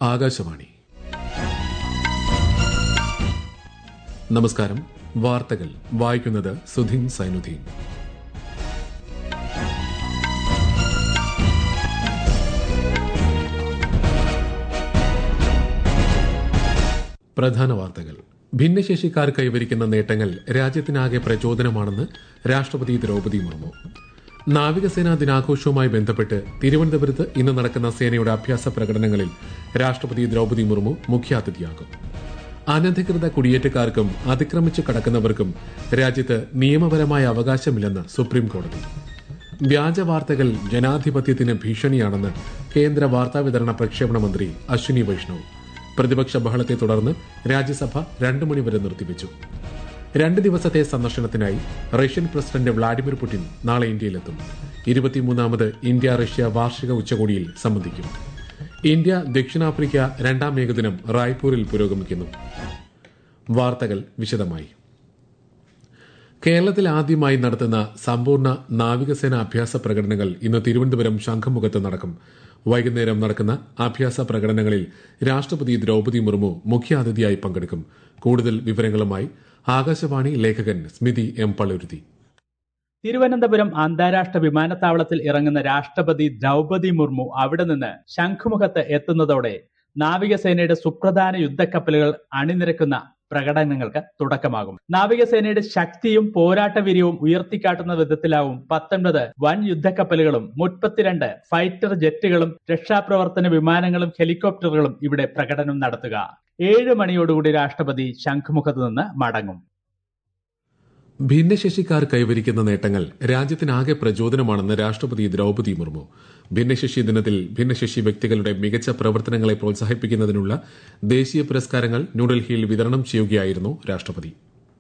ആകാശവാണി നമസ്കാരം വാർത്തകൾ വായിക്കുന്നത് സുധീൻ സൈനുദ്ദീൻ പ്രധാന വാർത്തകൾ ഭിന്നശേഷിക്കാർ കൈവരിക്കുന്ന നേട്ടങ്ങൾ രാജ്യത്തിനാകെ പ്രചോദനമാണെന്ന് രാഷ്ട്രപതി ദ്രൌപദി മുർമു നാവികസേനാ ദിനാഘോഷവുമായി ബന്ധപ്പെട്ട് തിരുവനന്തപുരത്ത് ഇന്ന് നടക്കുന്ന സേനയുടെ അഭ്യാസ പ്രകടനങ്ങളിൽ രാഷ്ട്രപതി ദ്രൌപദി മുർമു മുഖ്യാതിഥിയാകും അനധികൃത കുടിയേറ്റക്കാർക്കും അതിക്രമിച്ച് കടക്കുന്നവർക്കും രാജ്യത്ത് നിയമപരമായ അവകാശമില്ലെന്ന് സുപ്രീം കോടതി വ്യാജ വാർത്തകൾ ജനാധിപത്യത്തിന് ഭീഷണിയാണെന്ന് കേന്ദ്ര വാർത്താവിതരണ പ്രക്ഷേപണ മന്ത്രി അശ്വിനി വൈഷ്ണവ് പ്രതിപക്ഷ ബഹളത്തെ തുടർന്ന് രാജ്യസഭ രണ്ടു മണിവരെ നിർത്തിവച്ചു രണ്ട് ദിവസത്തെ സന്ദർശനത്തിനായി റഷ്യൻ പ്രസിഡന്റ് വ്ളാഡിമിർ പുടിൻ നാളെ ഇന്ത്യയിലെത്തും ഇരുപത്തിമൂന്നാമത് ഇന്ത്യ റഷ്യ വാർഷിക ഉച്ചകോടിയിൽ സംബന്ധിക്കും ഇന്ത്യ ദക്ഷിണാഫ്രിക്ക രണ്ടാം ഏകദിനം റായ്പൂരിൽ പുരോഗമിക്കുന്നു വാർത്തകൾ വിശദമായി കേരളത്തിൽ ആദ്യമായി നടത്തുന്ന സമ്പൂർണ്ണ നാവികസേന അഭ്യാസ പ്രകടനങ്ങൾ ഇന്ന് തിരുവനന്തപുരം ശംഖുമുഖത്ത് നടക്കും വൈകുന്നേരം നടക്കുന്ന അഭ്യാസ പ്രകടനങ്ങളിൽ രാഷ്ട്രപതി ദ്രൌപദി മുർമു മുഖ്യാതിഥിയായി പങ്കെടുക്കും കൂടുതൽ വിവരങ്ങളുമായി ആകാശവാണി ലേഖകൻ സ്മിതി എം പള്ളുരുത്തി തിരുവനന്തപുരം അന്താരാഷ്ട്ര വിമാനത്താവളത്തിൽ ഇറങ്ങുന്ന രാഷ്ട്രപതി ദ്രൗപദി മുർമു അവിടെ നിന്ന് ശംഖുമുഖത്ത് എത്തുന്നതോടെ നാവികസേനയുടെ സുപ്രധാന യുദ്ധക്കപ്പലുകൾ അണിനിരക്കുന്ന പ്രകടനങ്ങൾക്ക് തുടക്കമാകും നാവികസേനയുടെ ശക്തിയും പോരാട്ടവീര്യവും ഉയർത്തിക്കാട്ടുന്ന വിധത്തിലാവും പത്തൊൻപത് വൻ യുദ്ധക്കപ്പലുകളും മുപ്പത്തിരണ്ട് ഫൈറ്റർ ജെറ്റുകളും രക്ഷാപ്രവർത്തന വിമാനങ്ങളും ഹെലികോപ്റ്ററുകളും ഇവിടെ പ്രകടനം നടത്തുക ഏഴ് മണിയോടുകൂടി രാഷ്ട്രപതി ശംഖുമുഖത്ത് നിന്ന് മടങ്ങും ഭിന്നശേഷിക്കാർ കൈവരിക്കുന്ന നേട്ടങ്ങൾ രാജ്യത്തിനാകെ പ്രചോദനമാണെന്ന് രാഷ്ട്രപതി ദ്രൌപദി മുർമു ഭിന്നശേഷി ദിനത്തിൽ ഭിന്നശേഷി വ്യക്തികളുടെ മികച്ച പ്രവർത്തനങ്ങളെ പ്രോത്സാഹിപ്പിക്കുന്നതിനുള്ള ദേശീയ പുരസ്കാരങ്ങൾ ന്യൂഡൽഹിയിൽ വിതരണം ചെയ്യുകയായിരുന്നു രാഷ്ട്രപതി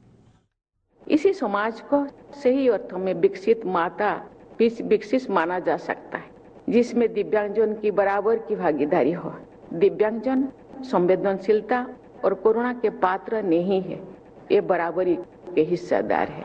इसी समाज को सही अर्थों में विकसित माता विकसित माना जा सकता है जिसमें दिव्यांगजन की बराबर की भागीदारी हो दिव्यांगजन संवेदनशीलता और करुणा के पात्र नहीं है ये बराबरी के हिस्सेदार है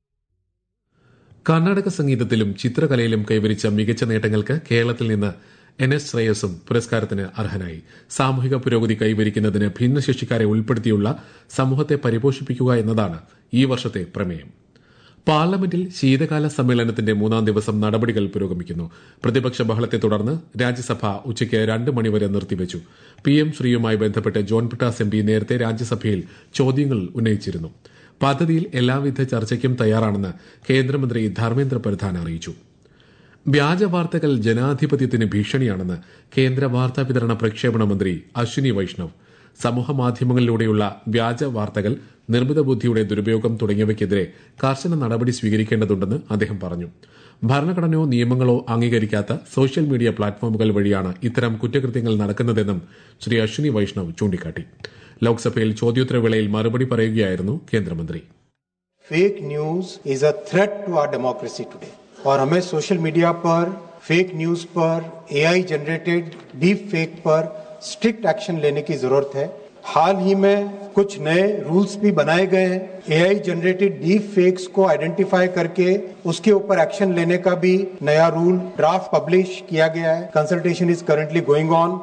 കർണാടക സംഗീതത്തിലും ചിത്രകലയിലും കൈവരിച്ച മികച്ച നേട്ടങ്ങൾക്ക് കേരളത്തിൽ നിന്ന് എൻ എസ് ശ്രേയസും പുരസ്കാരത്തിന് അർഹനായി സാമൂഹിക പുരോഗതി കൈവരിക്കുന്നതിന് ഭിന്നശേഷിക്കാരെ ഉൾപ്പെടുത്തിയുള്ള സമൂഹത്തെ പരിപോഷിപ്പിക്കുക എന്നതാണ് ഈ വർഷത്തെ പ്രമേയം പാർലമെന്റിൽ ശീതകാല സമ്മേളനത്തിന്റെ മൂന്നാം ദിവസം നടപടികൾ പുരോഗമിക്കുന്നു പ്രതിപക്ഷ ബഹളത്തെ തുടർന്ന് രാജ്യസഭ ഉച്ചയ്ക്ക് രണ്ട് മണിവരെ നിർത്തിവച്ചു പി എം ശ്രീയുമായി ബന്ധപ്പെട്ട് ജോൺ പിട്ടാസ് എം പി നേരത്തെ രാജ്യസഭയിൽ ചോദ്യങ്ങൾ ഉന്നയിച്ചിരുന്നു പദ്ധതിയിൽ എല്ലാവിധ ചർച്ചയ്ക്കും തയ്യാറാണെന്ന് കേന്ദ്രമന്ത്രി ധർമ്മേന്ദ്ര പ്രധാൻ അറിയിച്ചു വ്യാജ വാർത്തകൾ ജനാധിപത്യത്തിന് ഭീഷണിയാണെന്ന് കേന്ദ്ര വാർത്താ വിതരണ പ്രക്ഷേപണ മന്ത്രി അശ്വിനി വൈഷ്ണവ് സമൂഹ മാധ്യമങ്ങളിലൂടെയുള്ള വ്യാജ വാർത്തകൾ നിർമ്മിത ബുദ്ധിയുടെ ദുരുപയോഗം തുടങ്ങിയവയ്ക്കെതിരെ കർശന നടപടി സ്വീകരിക്കേണ്ടതുണ്ടെന്ന് അദ്ദേഹം പറഞ്ഞു ഭരണഘടനയോ നിയമങ്ങളോ അംഗീകരിക്കാത്ത സോഷ്യൽ മീഡിയ പ്ലാറ്റ്ഫോമുകൾ വഴിയാണ് ഇത്തരം കുറ്റകൃത്യങ്ങൾ നടക്കുന്നതെന്നും ശ്രീ അശ്വിനി വൈഷ്ണവ് ചൂണ്ടിക്കാട്ടി ലോക്സഭയിൽ ചോദ്യോത്തരവേളയിൽ മറുപടി പറയുകയായിരുന്നു കേന്ദ്രമന്ത്രി fake news is a threat to our democracy today और हमें सोशल मीडिया पर फेक न्यूज पर एआई जनरेटेड डीप फेक पर स्ट्रिक्ट एक्शन लेने की जरूरत है हाल ही में कुछ नए रूल्स भी बनाए गए हैं एआई जनरेटेड डीप फेक्स को आइडेंटिफाई करके उसके ऊपर एक्शन लेने का भी नया रूल ड्राफ्ट पब्लिश किया गया है consultation is currently going on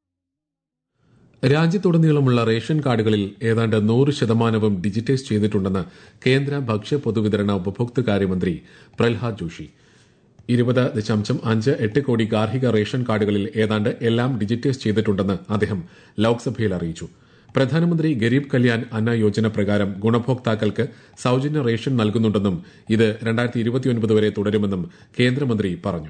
രാജ്യത്തുടനീളമുള്ള റേഷൻ കാർഡുകളിൽ ഏതാണ്ട് നൂറ് ശതമാനവും ഡിജിറ്റൈസ് ചെയ്തിട്ടുണ്ടെന്ന് കേന്ദ്ര ഭക്ഷ്യ പൊതുവിതരണ ഉപഭോക്തൃകാര്യമന്ത്രി പ്രഹ്ലാദ് ജോഷി ഇരുപത് ദശാംശം അഞ്ച് എട്ട് കോടി ഗാർഹിക റേഷൻ കാർഡുകളിൽ ഏതാണ്ട് എല്ലാം ഡിജിറ്റൈസ് ചെയ്തിട്ടുണ്ടെന്ന് അദ്ദേഹം ലോക്സഭയിൽ അറിയിച്ചു പ്രധാനമന്ത്രി ഗരീബ് കല്യാൺ അന്ന യോജന പ്രകാരം ഗുണഭോക്താക്കൾക്ക് സൌജന്യ റേഷൻ നൽകുന്നുണ്ടെന്നും ഇത് രണ്ടായിരത്തി ഇരുപത്തിയൊൻപത് വരെ തുടരുമെന്നും കേന്ദ്രമന്ത്രി പറഞ്ഞു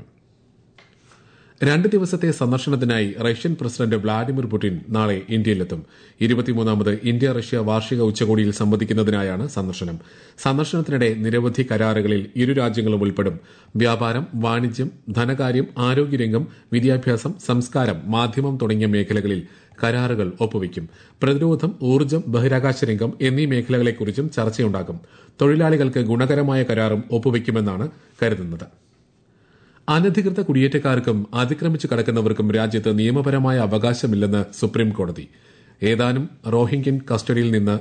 രണ്ട് ദിവസത്തെ സന്ദർശനത്തിനായി റഷ്യൻ പ്രസിഡന്റ് വ്ളാഡിമിർ പുടിൻ നാളെ ഇന്ത്യയിലെത്തും ഇരുപത്തിമൂന്നാമത് ഇന്ത്യ റഷ്യ വാർഷിക ഉച്ചകോടിയിൽ സംബന്ധിക്കുന്നതിനായാണ് സന്ദർശനം സന്ദർശനത്തിനിടെ നിരവധി കരാറുകളിൽ ഇരു രാജ്യങ്ങളും ഉൾപ്പെടും വ്യാപാരം വാണിജ്യം ധനകാര്യം ആരോഗ്യരംഗം വിദ്യാഭ്യാസം സംസ്കാരം മാധ്യമം തുടങ്ങിയ മേഖലകളിൽ കരാറുകൾ ഒപ്പുവയ്ക്കും പ്രതിരോധം ഊർജ്ജം ബഹിരാകാശ രംഗം എന്നീ മേഖലകളെക്കുറിച്ചും ചർച്ചയുണ്ടാകും തൊഴിലാളികൾക്ക് ഗുണകരമായ കരാറും ഒപ്പുവയ്ക്കുമെന്നാണ് കരുതുന്നത് അനധികൃത കുടിയേറ്റക്കാർക്കും അതിക്രമിച്ചു കടക്കുന്നവർക്കും രാജ്യത്ത് നിയമപരമായ അവകാശമില്ലെന്ന് സുപ്രീം കോടതി ഏതാനും റോഹിംഗ്യൻ കസ്റ്റഡിയിൽ നിന്ന്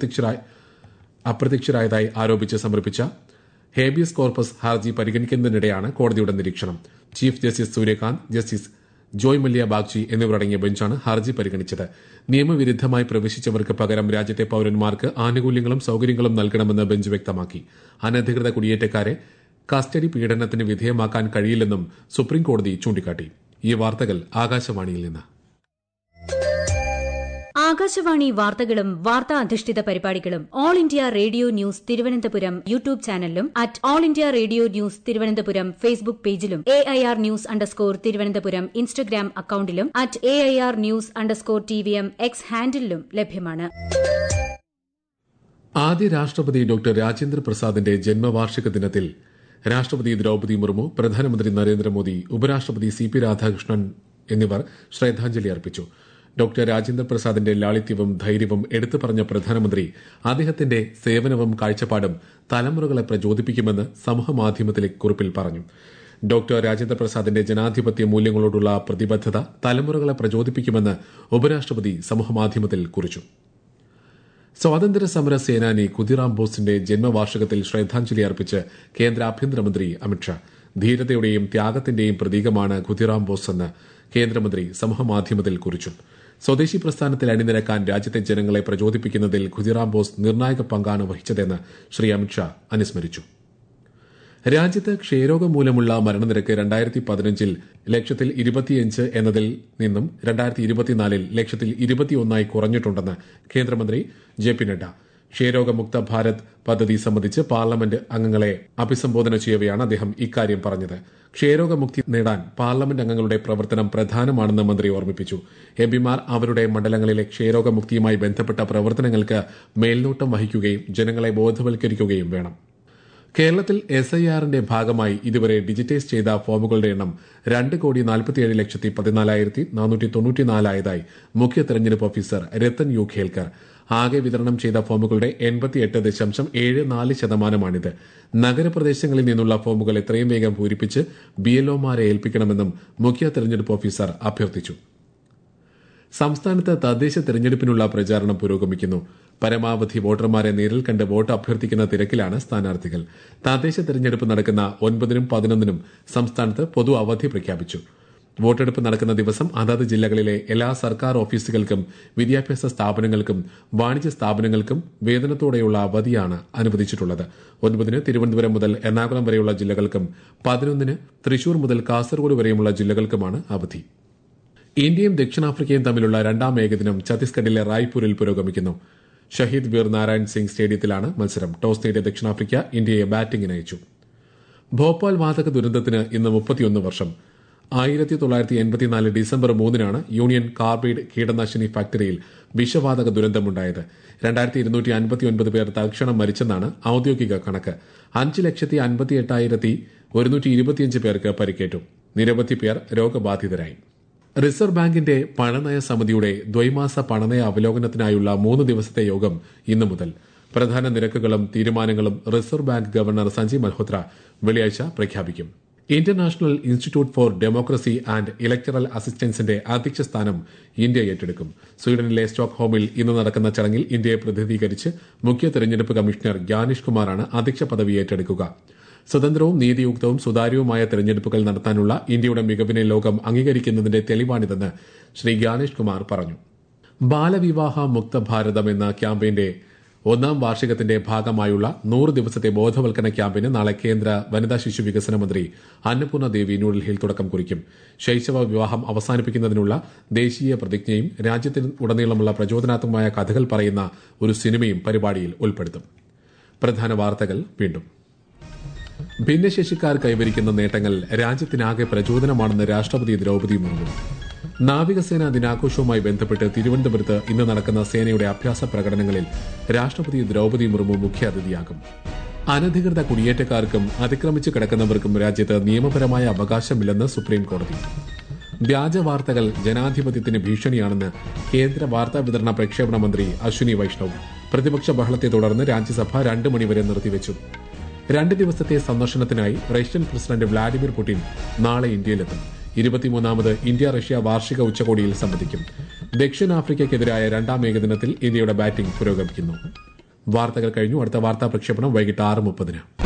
അപ്രത്യക്ഷരായതായി ആരോപിച്ച് സമർപ്പിച്ച ഹേബിയസ് കോർപ്പസ് ഹർജി പരിഗണിക്കുന്നതിനിടെയാണ് കോടതിയുടെ നിരീക്ഷണം chief justice Suryakant justice Joymalya Bagchi എന്നിവരടങ്ങിയ ബെഞ്ചാണ് ഹർജി പരിഗണിച്ചത് നിയമവിരുദ്ധമായി പ്രവേശിച്ചവർക്ക് പകരം രാജ്യത്തെ പൌരന്മാർക്ക് ആനുകൂല്യങ്ങളും സൌകര്യങ്ങളും നൽകണമെന്ന് ബെഞ്ച് വ്യക്തമാക്കി അനധികൃത കുടിയേറ്റക്കാരെ കസ്റ്റഡി പീഡനത്തിന് വിധേയമാക്കാൻ കഴിയില്ലെന്നും സുപ്രീംകോടതി ചൂണ്ടിക്കാട്ടി ഈ വാർത്തകൾ ആകാശവാണിയിൽ നിന്ന് ആകാശവാണി വാർത്തകളും വാർത്താ അധിഷ്ഠിത പരിപാടികളും all India radio news Thiruvananthapuram YouTube ചാനലിലും at all India radio news Thiruvananthapuram Facebook പേജിലും A I R news underscore Thiruvananthapuram Instagram അക്കൌണ്ടിലും at A I R news underscore T V M X ഹാൻഡിലും ലഭ്യമാണ് ആദ്യ രാഷ്ട്രപതി ഡോക്ടർ രാജേന്ദ്ര പ്രസാദിന്റെ ജന്മവാർഷിക ദിനത്തിൽ രാഷ്ട്രപതി ദ്രൌപദി മുർമു പ്രധാനമന്ത്രി നരേന്ദ്രമോദി ഉപരാഷ്ട്രപതി സി പി രാധാകൃഷ്ണൻ എന്നിവർ ശ്രദ്ധാഞ്ജലി അർപ്പിച്ചു ഡോക്ടർ രാജേന്ദ്ര പ്രസാദിന്റെ ലാളിത്യവും ധൈര്യവും എടുത്തു പറഞ്ഞ പ്രധാനമന്ത്രി അദ്ദേഹത്തിന്റെ സേവനവും കാഴ്ചപ്പാടും തലമുറകളെ പ്രചോദിപ്പിക്കുമെന്ന് സമൂഹമാധ്യമത്തിലെ കുറിപ്പിൽ പറഞ്ഞു ഡോക്ടർ രാജേന്ദ്ര പ്രസാദിന്റെ ജനാധിപത്യ മൂല്യങ്ങളോടുള്ള പ്രതിബദ്ധത തലമുറകളെ പ്രചോദിപ്പിക്കുമെന്ന് ഉപരാഷ്ട്രപതി സമൂഹമാധ്യമത്തിൽ കുറിച്ചു സ്വാതന്ത്ര്യ സമര സേനാനി കുതിറാം ബോസിന്റെ ജന്മവാർഷികത്തിൽ ശ്രദ്ധാഞ്ജലി അർപ്പിച്ച് കേന്ദ്ര ആഭ്യന്തരമന്ത്രി അമിത്ഷാ ധീരതയുടെയും ത്യാഗത്തിന്റെയും പ്രതീകമാണ് ഖുദിറാം ബോസ് എന്ന് കേന്ദ്രമന്ത്രി സമൂഹമാധ്യമത്തിൽ കുറിച്ചു സ്വദേശി പ്രസ്ഥാനത്തിൽ അണിനിരക്കാൻ രാജ്യത്തെ ജനങ്ങളെ പ്രചോദിപ്പിക്കുന്നതിൽ ഖുദിറാം ബോസ് നിർണായക പങ്കാണ് വഹിച്ചതെന്ന് ശ്രീ അമിത്ഷാ അനുസ്മരിച്ചു രാജ്യത്ത് ക്ഷയരോഗം മൂലമുള്ള മരണനിരക്ക് രണ്ടായിരത്തി പതിനഞ്ചിൽ ലക്ഷത്തിൽ ഇരുപത്തിയഞ്ച് എന്നതിൽ നിന്നും രണ്ടായിരത്തി ഇരുപത്തിനാലിൽ ലക്ഷത്തിൽ ഇരുപത്തിയൊന്നായി കുറഞ്ഞിട്ടുണ്ടെന്ന് കേന്ദ്രമന്ത്രി ജെ പി നഡ്ഡ ക്ഷയരോഗമുക്ത ഭാരത് പദ്ധതി സംബന്ധിച്ച് പാർലമെന്റ് അംഗങ്ങളെ അഭിസംബോധന ചെയ്യവെയാണ് അദ്ദേഹം ഇക്കാര്യം പറഞ്ഞത് ക്ഷയരോഗമുക്തി നേടാൻ പാർലമെന്റ് അംഗങ്ങളുടെ പ്രവർത്തനം പ്രധാനമാണെന്ന് മന്ത്രി ഓർമ്മിപ്പിച്ചു എംപിമാർ അവരുടെ മണ്ഡലങ്ങളിലെ ക്ഷയരോഗമുക്തിയുമായി ബന്ധപ്പെട്ട പ്രവർത്തനങ്ങൾക്ക് മേൽനോട്ടം വഹിക്കുകയും ജനങ്ങളെ ബോധവൽക്കരിക്കുകയും വേണം കേരളത്തിൽ എസ് ഐ ആറിന്റെ ഭാഗമായി ഇതുവരെ ഡിജിറ്റൈസ് ചെയ്ത ഫോമുകളുടെ എണ്ണം രണ്ട് കോടി നാൽപ്പത്തിയേഴ് ലക്ഷത്തി പതിനാലായിരത്തി നാനൂറ്റി തൊണ്ണൂറ്റിനാലായതായി മുഖ്യ തെരഞ്ഞെടുപ്പ് ഓഫീസർ രത്തൻ യു ഖേൽക്കർ ആകെ വിതരണം ചെയ്ത ഫോമുകളുടെ എൺപത്തിയെട്ട് ദശാംശം ഏഴ് നാല് ശതമാനമാണിത് നഗരപ്രദേശങ്ങളിൽ നിന്നുള്ള ഫോമുകൾ എത്രയും വേഗം പൂരിപ്പിച്ച് ബിഎൽഒമാരെ ഏൽപ്പിക്കണമെന്നും മുഖ്യ തെരഞ്ഞെടുപ്പ് ഓഫീസർ അഭ്യർത്ഥിച്ചു സംസ്ഥാനത്ത് തദ്ദേശ തെരഞ്ഞെടുപ്പിനുള്ള പ്രചാരണം പുരോഗമിക്കുന്നു പരമാവധി വോട്ടർമാരെ നേരിൽ കണ്ട് വോട്ട് അഭ്യർത്ഥിക്കുന്ന തിരക്കിലാണ് സ്ഥാനാർത്ഥികൾ തദ്ദേശ തെരഞ്ഞെടുപ്പ് നടക്കുന്ന ഒൻപതിനും പതിനൊന്നിനും സംസ്ഥാനത്ത് പൊതു അവധി പ്രഖ്യാപിച്ചു വോട്ടെടുപ്പ് നടക്കുന്ന ദിവസം അതത് ജില്ലകളിലെ എല്ലാ സർക്കാർ ഓഫീസുകൾക്കും വിദ്യാഭ്യാസ സ്ഥാപനങ്ങൾക്കും വാണിജ്യ സ്ഥാപനങ്ങൾക്കും വേതനത്തോടെയുള്ള അവധിയാണ് അനുവദിച്ചിട്ടുള്ളത് ഒൻപതിന് തിരുവനന്തപുരം മുതൽ എറണാകുളം വരെയുള്ള ജില്ലകൾക്കും പതിനൊന്നിന് തൃശൂർ മുതൽ കാസർഗോഡ് വരെയുമുള്ള ജില്ലകൾക്കുമാണ് അവധി ഇന്ത്യയും ദക്ഷിണാഫ്രിക്കയും തമ്മിലുള്ള രണ്ടാം ഏകദിനം ഛത്തീസ്ഗഡിലെ റായ്പൂരിൽ പുരോഗമിക്കുന്നു ഷഹീദ് വീർ നാരായൺ സിംഗ് സ്റ്റേഡിയത്തിലാണ് മത്സരം ടോസ് നേടിയ ദക്ഷിണാഫ്രിക്ക ഇന്ത്യയെ ബാറ്റിംഗിന് അയച്ചു ഭോപ്പാൽ വാതക ദുരന്തത്തിന് ഇന്ന് മുപ്പത്തിയൊന്ന് വർഷം ആയിരത്തി തൊള്ളായിരത്തി എൺപത്തിനാല് ഡിസംബർ മൂന്നിനാണ് യൂണിയൻ കാർബൈഡ് കീടനാശിനി ഫാക്ടറിയിൽ വിഷവാതക ദുരന്തമുണ്ടായത് രണ്ടായിരത്തി ഇരുന്നൂറ്റി അൻപത്തിയൊൻപത് പേർ തൽക്ഷണം മരിച്ചെന്നാണ് ഔദ്യോഗിക കണക്ക് അഞ്ച് ലക്ഷത്തി അൻപത്തി എട്ടായിരത്തി ഒരുന്നൂറ്റി ഇരുപത്തിയഞ്ച് പേർക്ക് പരിക്കേറ്റു നിരവധി പേർ രോഗബാധിതരായി റിസർവ് ബാങ്കിന്റെ പണനയ സമിതിയുടെ ദ്വൈമാസ പണനയ അവലോകനത്തിനായുള്ള മൂന്ന് ദിവസത്തെ യോഗം ഇന്നു മുതൽ പ്രധാന നിരക്കുകളും തീരുമാനങ്ങളും reserve bank governor Sanjay Malhotra വെള്ളിയാഴ്ച പ്രഖ്യാപിക്കും international institute for democracy and electoral അസിസ്റ്റൻസിന്റെ അധ്യക്ഷ സ്ഥാനം ഇന്ത്യ ഏറ്റെടുക്കും സ്വീഡനിലെ സ്റ്റോക്ക്ഹോമിൽ ഇന്ന് നടക്കുന്ന ചടങ്ങിൽ ഇന്ത്യയെ പ്രതിനിധീകരിച്ച് മുഖ്യ തെരഞ്ഞെടുപ്പ് കമ്മീഷണർ ഗ്യാനിഷ് കുമാറാണ് അധ്യക്ഷ പദവി ഏറ്റെടുക്കുക സ്വതന്ത്രവും നീതിയുക്തവും സുതാര്യവുമായ തെരഞ്ഞെടുപ്പുകൾ നടത്താനുള്ള ഇന്ത്യയുടെ മികവിനെ ലോകം അംഗീകരിക്കുന്നതിന്റെ തെളിവാണിതെന്ന് ശ്രീ ഗ്യാനേഷ് കുമാർ പറഞ്ഞു ബാലവിവാഹ മുക്ത ഭാരതം എന്ന ക്യാമ്പയിന്റെ ഒന്നാം വാർഷികത്തിന്റെ ഭാഗമായുള്ള നൂറ് ദിവസത്തെ ബോധവൽക്കരണ ക്യാമ്പിന് നാളെ കേന്ദ്ര വനിതാ ശിശു വികസന മന്ത്രി അന്നപൂർണ ദേവി ന്യൂഡൽഹിയിൽ തുടക്കം കുറിക്കും ശൈശവ വിവാഹം അവസാനിപ്പിക്കുന്നതിനുള്ള ദേശീയ പ്രതിജ്ഞയും രാജ്യത്തിനുടനീളമുള്ള പ്രചോദനാത്മകമായ കഥകൾ പറയുന്ന ഒരു സിനിമയും പരിപാടിയിൽ ഉൾപ്പെടുത്തും പ്രധാന വാർത്തകൾ വീണ്ടും ഭിന്നശേഷിക്കാർ കൈവരിക്കുന്ന നേട്ടങ്ങൾ രാജ്യത്തിനാകെ പ്രചോദനമാണെന്ന് രാഷ്ട്രപതി ദ്രൌപദി മുർമു നാവികസേനാ ദിനാഘോഷവുമായി ബന്ധപ്പെട്ട് തിരുവനന്തപുരത്ത് ഇന്ന് നടക്കുന്ന സേനയുടെ അഭ്യാസ പ്രകടനങ്ങളിൽ രാഷ്ട്രപതി ദ്രൌപദി മുർമു മുഖ്യാതിഥിയാകും അനധികൃത കുടിയേറ്റക്കാർക്കും അതിക്രമിച്ചു കിടക്കുന്നവർക്കും രാജ്യത്ത് നിയമപരമായ അവകാശമില്ലെന്ന് സുപ്രീം കോടതി വ്യാജ വാർത്തകൾ ജനാധിപത്യത്തിന് ഭീഷണിയാണെന്ന് കേന്ദ്ര വാർത്താ വിതരണ പ്രക്ഷേപണ മന്ത്രി അശ്വിനി വൈഷ്ണവ് പ്രതിപക്ഷ ബഹളത്തെ തുടർന്ന് രാജ്യസഭ രണ്ട് മണിവരെ നിർത്തിവച്ചു രണ്ട് ദിവസത്തെ സന്ദർശനത്തിനായി റഷ്യൻ പ്രസിഡന്റ് വ്ളാഡിമിർ പുടിൻ നാളെ ഇന്ത്യയിലെത്തും ഇരുപത്തിമൂന്നാമത് ഇന്ത്യ റഷ്യ വാർഷിക ഉച്ചകോടിയിൽ സംബന്ധിക്കും ദക്ഷിണാഫ്രിക്കയ്ക്കെതിരായ രണ്ടാം ഏകദിനത്തിൽ ഇന്ത്യയുടെ ബാറ്റിംഗ് പുരോഗമിക്കുന്നു വാർത്തകൾ കഴിഞ്ഞു അടുത്ത വാർത്താ പ്രക്ഷേപണം വൈകിട്ട് ആറ് മുപ്പതിന്